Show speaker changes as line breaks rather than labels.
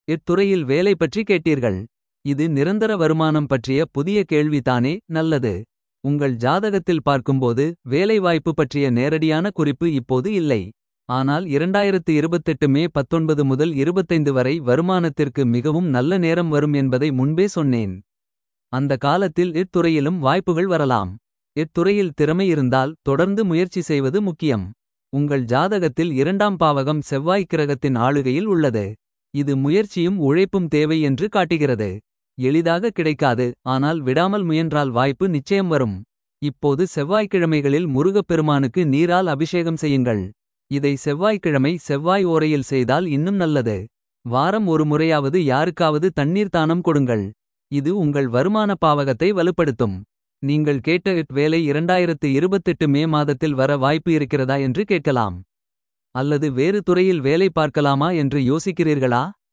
இத்துறையில் வேலை பற்றி கேட்டீர்கள். இது நிரந்தர வருமானம் பற்றிய புதிய கேள்விதானே நல்லது. உங்கள் ஜாதகத்தில் பார்க்கும்போது வேலைவாய்ப்பு பற்றிய நேரடியான குறிப்பு இப்போது இல்லை. ஆனால் 2028 மே 19 முதல் 25 வரை வருமானத்திற்கு மிகவும் நல்ல நேரம் வரும் என்பதை முன்பே சொன்னேன். அந்த காலத்தில் இத்துறையிலும் வாய்ப்புகள் வரலாம். இத்துறையில் திறமை இருந்தால் தொடர்ந்து முயற்சி செய்வது முக்கியம். உங்கள் ஜாதகத்தில் இரண்டாம் பாவகம் செவ்வாய் கிரகத்தின் ஆளுகையில் உள்ளது. இது முயற்சியும் உழைப்பும் தேவை என்று காட்டுகிறது. எளிதாக கிடைக்காது ஆனால் விடாமல் முயன்றால் வாய்ப்பு நிச்சயம் வரும். இப்போது செவ்வாய்க்கிழமைகளில் முருகப்பெருமானுக்கு நீரால் அபிஷேகம் செய்யுங்கள். இதை செவ்வாய்க்கிழமை செவ்வாய் ஓரையில் செய்தால் இன்னும் நல்லது. வாரம் ஒரு முறையாவது யாருக்காவது தண்ணீர் தானம் கொடுங்கள். இது உங்கள் வருமான பாவகத்தை வலுப்படுத்தும். நீங்கள் கேட்ட இட் வேலை 2028 மே மாதத்தில் வர வாய்ப்பு இருக்கிறதா என்று கேட்கலாம். அல்லது வேறு துறையில் வேலை பார்க்கலாமா என்று யோசிக்கிறீர்களா.